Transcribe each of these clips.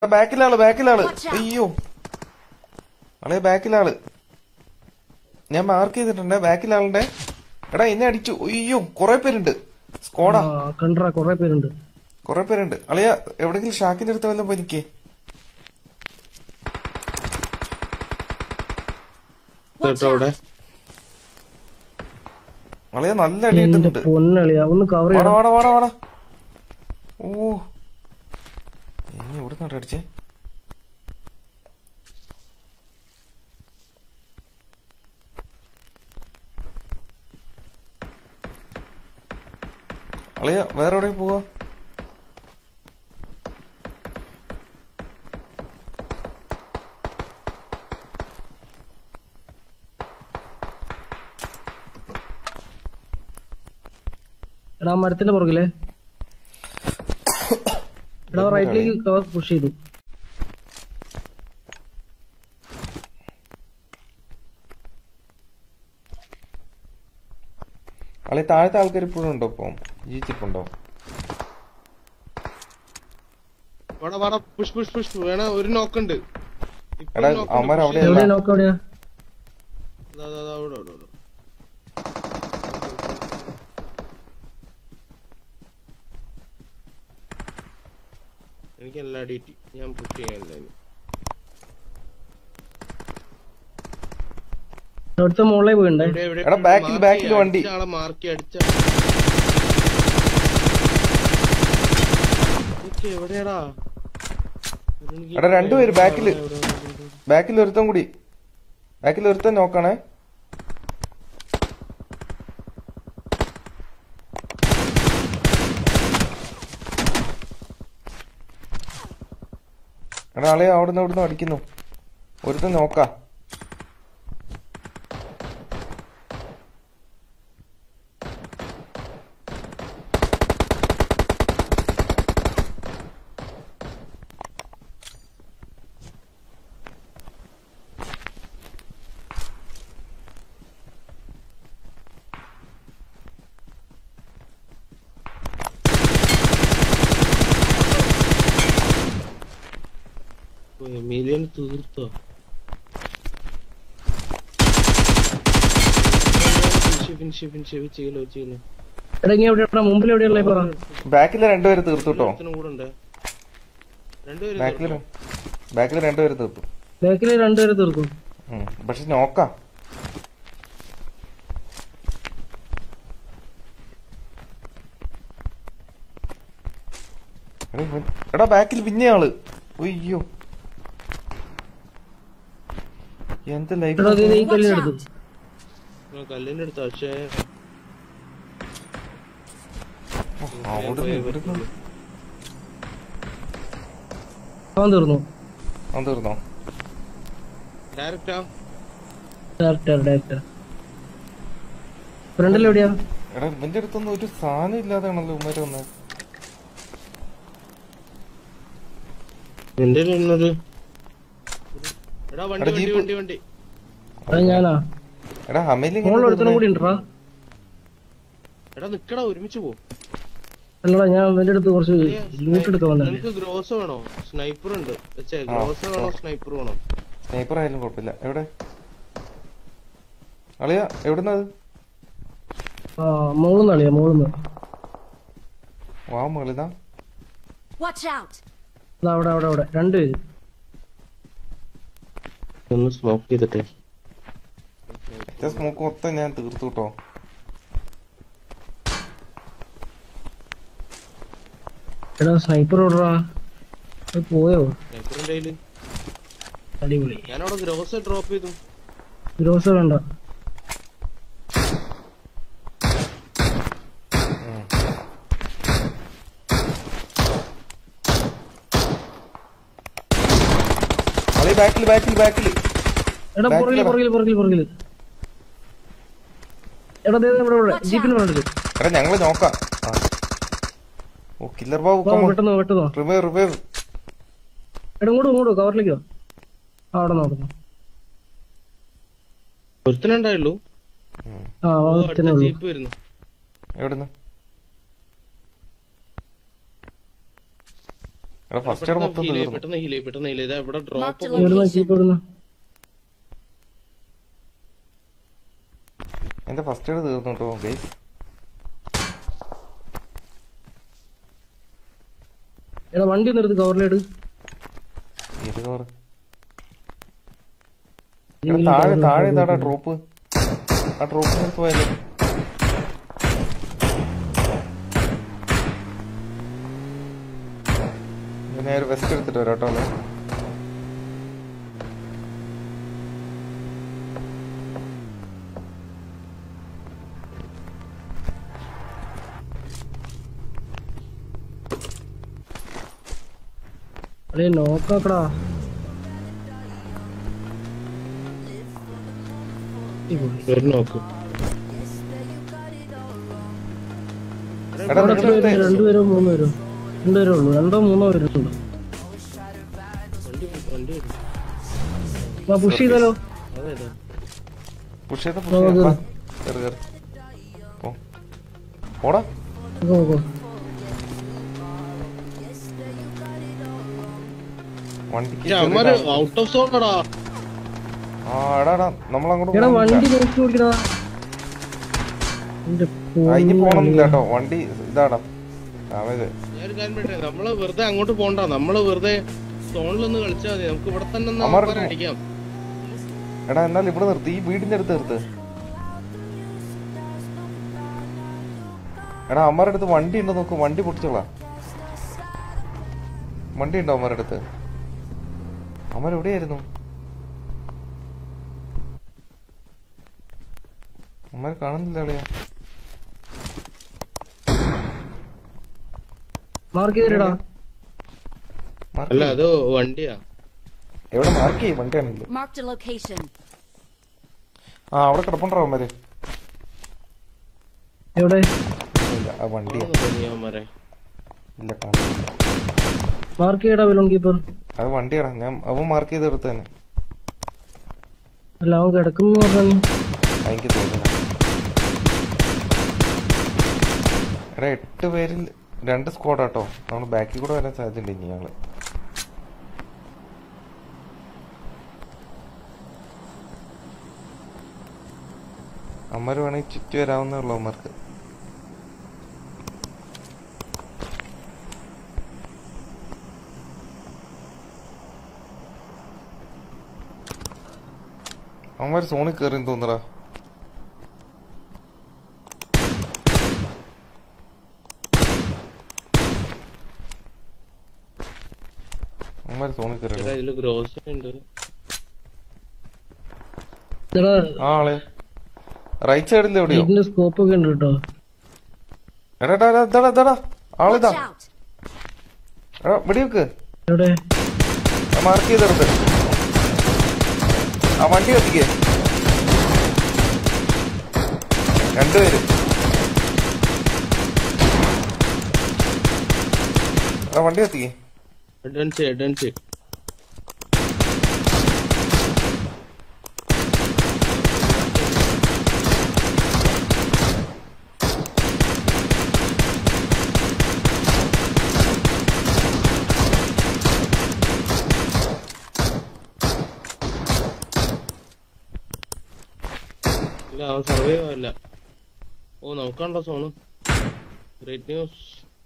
ബാക്കിലാള് ബാക്കിലാള് Watch out. അയ്യോ അളെ ബാക്കിലാള് ഞാൻ mark ചെയ്തിട്ടുണ്ട് ബാക്കിലാളുടെ എടാ എന്നെ അടിച്ചു അയ്യോ കൊറേ പേരുണ്ട് സ്കോഡാ ആ കണ്ടാ കൊറേ പേരുണ്ട് കൊറേ പേരുണ്ട് അളിയ എവിടെങ്കിലും ഷാക്കിന്റെ അടുത്ത് വല്ലതും എനിക്ക് Watch കേട്ടോ അവിടെ അളിയ നല്ല അടി എന്റെ കിട്ടുന്നുണ്ട് പൊന്നളിയാ ഒന്ന് കവർ വാടാ ചെയ്യണം വാടാ വാടാ വാടാ ഓ ഇനി ഇവിടെ നിന്നോട്ട് അടിച്ചേ അളിയ വേറെ എവിടെ പോവാ എടാ ആ മരത്തിന്റെ പുറകിലെ എടാ റൈറ്റിലേക്ക് കവർ പുഷ് ചെയ്തു അളിയ താഴത്തെ ആൾക്കാർ ഇപ്പോഴും ഉണ്ടോ ഇപ്പം ജീവിച്ചിട്ടുണ്ടോ വാടാ വാടാ പുഷ് പുഷ് പുഷ് വേണ ഒരു നോക്കുണ്ട് ഇപ്പൊ എടാ, ഒരു knock ഉണ്ട്, അവന്മാര് push അവിടെ ചെയ്യ്. എവിടെയാ നോക്ക് എവിടെയാ ദാ, ദാ, ദാ, അവിടെ, അവിടെ, അവിടെ. എനിക്ക് എല്ലാ അടി കിട്ടി ഞാൻ പുഷ് ചെയ്യാനില്ല ഇനി. അവിടുത്തെ മുകളിൽ പോയിണ്ടേ എവിടെ, എവിടെ, എടാ, back ൽ, mark back ൽ ചെയ്യ്, വണ്ടി. അടിച്ച ആളെ മാർക്ക് അടിച്ച ഇതൊക്കെ എവിടെയാടാ എനിക്ക് എടാ, രണ്ടുപേര് back ല്. എവിടെ, എവിടെ, എവിടെ, എവിടെ? ബാക്കിൽ ഒരുത്തം കൂടി ബാക്കിൽ ഒരുത്തൻ നോക്കണേ എടാ ആളെ അവിടുന്ന് ഇവിടുന്ന് അടിക്കുന്നു ഒരുത്തൻ നോക്കാ ഓ, എമീലിയൻ തീർത്തോ ഫിനിഷ് ഫിനിഷ് ഫിനിഷ് ചെയ്യലോ ചെയ്യലോ എടാ ഇങ്ങനെ എവിടെയാ മുമ്പിൽ എവിടെയുള്ള പറ ബാക്കിൽ രണ്ടുപേര് തീർത്തു കേട്ടോ ഒരുത്തനും കൂടെ ഉണ്ട് രണ്ടുപേരും ബാക്കിൽ ബാക്കിൽ രണ്ടുപേര് തീർത്തു ബാക്കിൽ രണ്ടുപേരെ തീർക്കും ഉം. പക്ഷെ നോക്കാം എടാ, ഇവൻ- എടാ ബാക്കിൽ പിന്നെ ആള് അയ്യോ എന്ത് ലൈഫ് എടാ ദേ ഈ Watch കല്ലിനെടുത്തു out! ആ, കല്ലിന്റെ അടുത്താ പക്ഷേ അവിടുന്ന് ഇവിടുന്ന് അവൻ തീർന്നു അവൻ തീർന്നോ ഡയറക്റ്റാ ഡയറക്ടർ ഡയറക്ടർ ഫ്രണ്ടിൽ എവിടെയാ എടാ ഇവന്റെ അടുത്തൊന്നും ഒരു സാധനം ഇല്ലാതെയാണല്ലോ ഉമ്മര് വന്നത് എന്റെ ഒരു എടാ വണ്ടി എടാ, വണ്ടി ജീപ്പ്. വണ്ടി വണ്ടി അത് ഞാനാ എടാ ഹമേലി മുകളിൽ ഒരുത്തനും കൂടി ഉണ്ടോ എടാ നിക്കടാ ഒരുമിച്ച് പോ അല്ലടാ ഞാൻ അവന്റെ അടുത്ത് കുറച്ച് ലൂട്ട് എടുക്കാൻ വന്നല്ലേ നിനക്ക് ഗ്രോസ് വേണോ സ്നൈപ്പർ ഉണ്ട് വെച്ചേ ഗ്രോസ് വേണോ സ്നൈപ്പർ വേണോ സ്നൈപ്പർ ആയാലും കുഴപ്പമില്ല എവിടെ അളിയ എവിടുന്നത് ആ മുകളിൽ നിന്നളിയാ മുകളിൽ നിന്ന് വാ മുകളിതാ Watch out! അതാ അവിടെ അവിടെ അവിടെ രണ്ടുപേര് ഒന്ന് സ്മോക്ക് ചെയ്തിട്ടെ സ്മോക്ക് മൊത്തം ഞാൻ തീർത്തു കേട്ടോ എടാ സ്നൈപ്പർ ഓടറാ പോയോ സ്നൈപ്പറിന്റെ കയ്യില് അടിപൊളി ഞാനവിടെ ഗ്രോസ് ഡ്രോപ്പ് ചെയ്തു ഗ്രോസ് വേണ്ട അളിയ ബാക്കിൽ ബാക്കിൽ ബാക്കിൽ എടാ Back പുറകില് ലെടാ. പുറകില് പുറകില് പുറകില് എടാ ദേ ദേ ഇവിടെ ഇവിടെ Watch ജീപ്പിന് വേണ്ടത് എടാ ഞങ്ങള് നോക്കാം ആ. ഓ കില്ലർ ബാബു വാ, പെട്ടെന്ന് പെട്ടെന്ന് റിവൈവ് റിവൈവ് എടാ ഇങ്ങോട്ട് ഇങ്ങോട്ട് കവറിലേക്ക് വാ ആ, അവിടെ നോക്കുന്നു ഒരുത്തനുണ്ടായുള്ളൂ ആ ഓ, അവിടെ അടുത്ത തന്നെ ഉള്ളൂ ജീപ്പ് വരുന്നു എവിടുന്ന് എടാ ഫസ്റ്റ് എയ്ഡ് മൊത്തം ഹീലേ തീർന്നു പെട്ടെന്ന് ഹീലേ പെട്ടെന്ന് ഹീലേ ഇതാ ഇവിടെ Marked ഡ്രോപ്പ് a ഇവിടുന്ന് location. ജീപ്പ് ഇവിടുന്ന് എന്റെ ഫസ്റ്റ് എയ്ഡ് തീർന്നു കേട്ടോ ഗൈസ് എടാ വണ്ടി ഒന്ന് എടുത്ത് കവറിലിട് ഏത് കവറ് എടാ താഴെ താഴെ ഇതാടാ ഡ്രോപ്പ് ആ ഡ്രോപ്പിന് അടുത്ത് പോയാലോ ഞാൻ ഒരു വെസ്റ്റ് എടുത്തിട്ട് വരാം കേട്ടോ അല്ലേ അടേ നോക്കാക്കടാ ഒരു നോക്ക് എടാ അവിടെ എത്ര നിങ്ങളുടെ പേര് രണ്ടുപേരോ മൂന്ന് പേരോ രണ്ടുപേരേ ഉള്ളൂ രണ്ടോ മൂന്നോ പേരുണ്ട് വണ്ടി വണ്ടി വാ പുഷ് ചെയ്താലോ അതേതാ പുഷ് ചെയ്ത ആ, പുഷ് ചെയ്ത കേറ്. കയറി കയറി ഓ ഓടാ നോക്കോ നോക്കോ വണ്ടിക്ക് അവന്മാര് ചെറിയ ഔട്ട് ഓഫ് സോൺ ആടാ ആ എടാ എടാ നമ്മളങ്ങോട്ട് എടാ പോകുന്നില്ല. വണ്ടി നോക്കി ഓടിക്കടാ എന്റെ ആ, ഇനി പൊന്നേ. പോണമെന്നില്ല കേട്ടോ വണ്ടി ഇതാടാ അവത് ഞാനൊരു കാര്യം പറയട്ടെ നമ്മള് വെറുതെ അങ്ങോട്ട് പോണ്ട നമ്മള് വെറുതെ സോണിലൊന്ന് കളിച്ചാൽ മതി നമുക്ക് ഇവിടെ തന്നെ ഒന്ന് അമർ- അവന്മാരെ അടിക്കാം എടാ എന്നാൽ ഇവിടെ നിർത്ത് ഈ വീടിന്റെ അടുത്ത് നിർത്ത് എടാ അമ്മയുടെ അടുത്ത് വണ്ടി ഉണ്ടോ നോക്ക് വണ്ടി പൊട്ടിച്ചോളാം വണ്ടി ഉണ്ടോ അമ്മയുടെ അടുത്ത് അമ്മ എവിടെയായിരുന്നു അമ്മ കാണുന്നില്ല എവിടെയാ മാർക്ക് ചെയ്തിടാ മാർക്ക് അല്ല ചെയ്യ്. അത് വണ്ടിയാ എവിടെ മാർക്ക് ചെയ്യും വണ്ടി ആണെങ്കിലും Marked a location. ആ അവിടെ കിടപ്പുണ്ടോ അമ്മര് എവിടെ ഇല്ല ആ വണ്ടിയാ അവന്മാരെ ഇല്ല കാണുന്നില്ല മാർക്ക് ചെയ്യടാ ബലൂൺ കീപ്പർ അത് വണ്ടിയാടാ ഞാൻ അവൻ മാർക്ക് ചെയ്ത് എടുത്ത് തന്നെ അല്ല അവൻ കിടക്കുന്നു പറഞ്ഞു ആ, എനിക്ക് തോന്നുന്നു എടാ എട്ട് പേരിൽ രണ്ട് സ്ക്വാഡാട്ടോ നമ്മൾ ബാക്കിൽ കൂടെ വരാൻ സാധ്യതയുണ്ട് ഇനി ഞങ്ങള് അമ്മര് വേണമെങ്കിൽ ചുറ്റി വരാവുന്നേ ഉള്ളൂ അമ്മർക്ക് അമ്മര് സോണിൽ കയറി തോന്നടാ അമ്മര് സോണിൽ കയറി എടാ, ഇതില് ഗ്രോസ് ഉണ്ട് എടാ ആ ആളെ റൈറ്റ് സൈഡിൽ എവിടെയോ ഇതിന്റെ സ്കോപ്പ് ഒക്കെ ഉണ്ട് കേട്ടോ എടാ എടാ, എടാ, ഇതാടാ ഇതാടാ ആളിതാ Watch out. എടാ വെടിവെക്ക് എവിടെ മാർക്ക് ചെയ്തെടുത്ത് ആ വണ്ടി കത്തിക്കേ രണ്ടുപേര് ആ വണ്ടി കത്തിക്കേ അഡ്വാൻസ് അഡ്വാൻസ് ഇല്ല അവൻ സർവൈവ് ആവില്ല ഓ നമുക്കാണല്ലോ സോണ് ഗ്രേറ്റ് ന്യൂസ്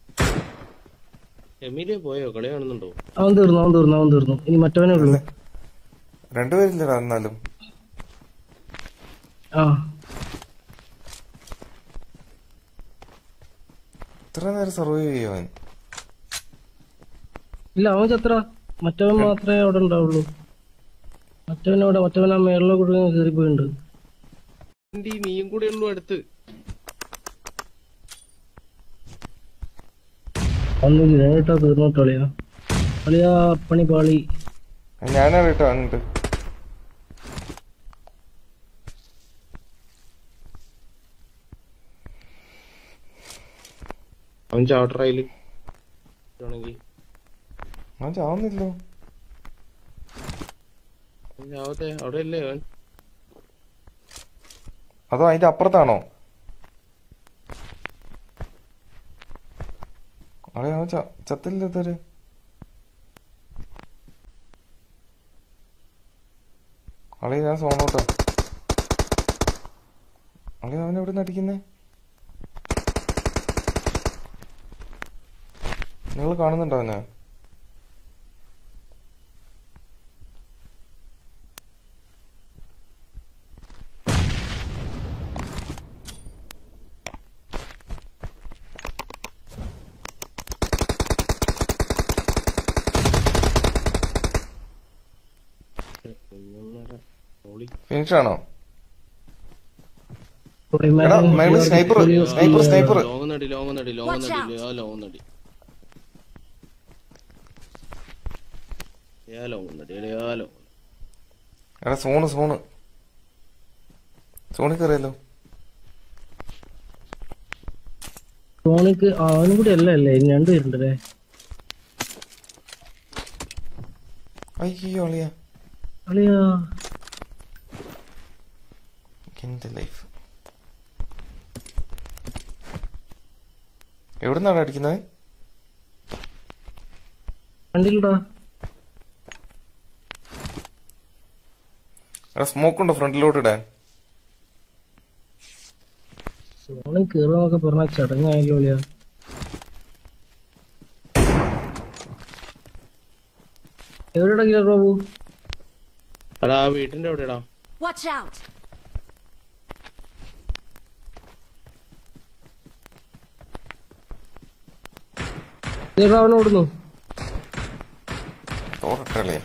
എമിലിയ പോയോ കളി കാണുന്നുണ്ടോ അവൻ തീർന്നു അവൻ തീർന്നു അവൻ തീർന്നു ഇനി മറ്റവനേ ഉള്ളൂ രണ്ടുപേരില്ലടാ എന്നാലും ആ ഇത്ര നേരം സർവൈവ് ചെയ്യോ അവൻ ഇല്ല അവൻ ചത്ര മറ്റവൻ മാത്രമേ അവിടെ ഉണ്ടാവുള്ളൂ മറ്റവൻ അവിടെ മറ്റവൻ ആ മേളിലെ കൂടെ കയറി പോയിട്ടുണ്ട് വണ്ടി നീയും കൂടെ ഉള്ളൂ അടുത്ത് അന്ന് ഗ്രനേട്ടാ തീർന്നോട്ടോ കളിയാ കളിയാ പണി പാളി ഞാനാ കേട്ടോ അങ്ങോട്ട് അവൻ ചാവട്ടറായില് ആണെങ്കിൽ അവൻ ചാവുന്നില്ലോ അവൻ ചാവത്തെ അവിടെ അല്ലേ അവൻ അതോ അതിന്റെ അപ്പുറത്താണോ അതെ അവൻ ച- ചത്തില്ല ഇതുവരെ അളി ഞാൻ സോണോട്ടോ അളി അവൻ എവിടെ നിന്ന് അടിക്കുന്നേ നിങ്ങൾ കാണുന്നുണ്ടോ അവനെ ഒന്നൊന്നര പൊളി. ഫിനിഷ് ആണോ കുറെ എടാ നേരം മേളിൽ സ്നൈപ്പർ സ്നൈപ്പർ സ്നൈപ്പർ ലോങ് നടി ലോങ് നടി ലോങ് Watch നടി ആ ലോങ് നടി ആ ലോങ് നടി ആ ലോങ് എടാ സോണ് സോണ് സോണിൽ കയറിയല്ലോ സോണിക്ക് അവനും കൂടി അല്ല അല്ലേ ഇനി രണ്ടുപേരുണ്ടല്ലേ അയ്യോ അളിയ അളിയാ എന്റെ ലൈഫ് എവിടുന്നാണ് അടിക്കുന്നത് കണ്ടില്ലടാ എടാ സ്മോക്ക് ഉണ്ടോ ഫ്രണ്ടിലോട്ട് ഇടാൻ സോണിൽ കയറുന്നൊക്കെ പറഞ്ഞ ചടങ്ങായല്ലോ അളിയാ എവിടെടാ കിലർ ബാബു എടാ ആ വീട്ടിന്റെ എവിടെടാ Watch out! കിലർ അവനെ ഓടുന്നു തോറട്ടെ അളിയ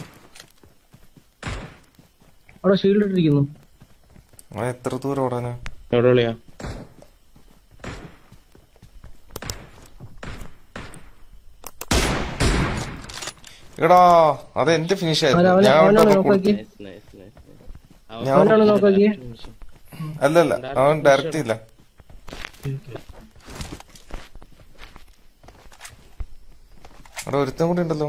അവിടെ ഷീൽഡ് ഇട്ടിരിക്കുന്നു അവൻ എത്ര ദൂരം ഓടാനാ എവിടെ വിളിയാ എടാ അത് എന്റെ ഫിനിഷ് അവൻ- ആയിരുന്നു ഞാൻ അവനാണ് അവിടെ നോക്കാക്കി നൈസ് നൈസ് നൈസ് ഞാൻ അവനാണ് നോക്കാക്കിയേ അല്ല അല്ല അവൻ ഡയറക്റ്റ് ഇല്ല അവിടെ ഒരുത്തം കൂടി ഉണ്ടല്ലോ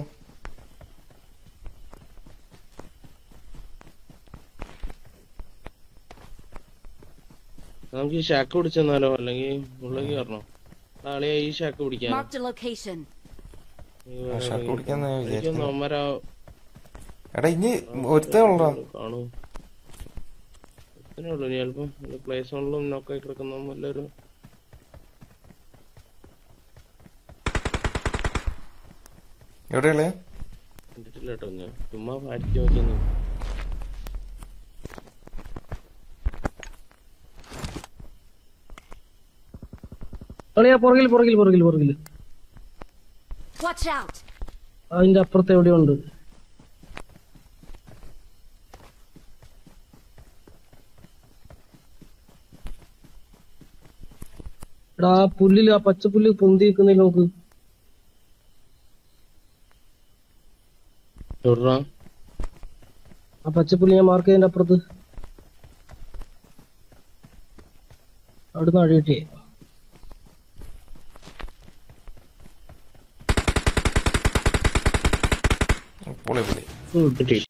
നമുക്ക് ഈ ഷാക്ക് പിടിച്ചെന്നാലോ അല്ലെങ്കിൽ ഉള്ളിലേക്ക് കയറണോ നാളെ ഈ ഷാക്ക് പിടിക്കാൻ Marked a location. ആ, ഷാക്ക് പിടിക്കാന്ന് ഞാൻ എനിക്കൊന്ന് വിചാരിക്കുന്നു അമ്മരാ എടാ ഇനി ഒരുത്തേ ഉള്ളടാ കാണൂ ഇത്രേ ഉള്ളൂ ഇനി ചിലപ്പം പ്ലേ സോണിലും നോക്കായി കിടക്കുന്ന വല്ലൊരു എവിടെയുള്ളേ കണ്ടിട്ടില്ല കേട്ടോ ഞാൻ ചുമ്മാ പാടിച്ചു നോക്കിയെന്ന് അളിയാ പുറകിൽ പുറകിൽ പുറകിൽ പുറകിൽ Watch out! അതിന്റെ അപ്പുറത്ത് എവിടെയോ ഉണ്ട് എടാ ആ പുല്ലില് ആ പച്ചപ്പുല്ല് പൊന്തി നിൽക്കുന്നില്ല നോക്ക് എവിടാ ആ പച്ചപ്പുല്ല് ഞാൻ മാർക്ക് ചെയ്തതിന്റെ അപ്പുറത്ത് അവിടുന്ന് അടി കിട്ടിയേ പൊളി പൊളി ഉം. കിട്ടി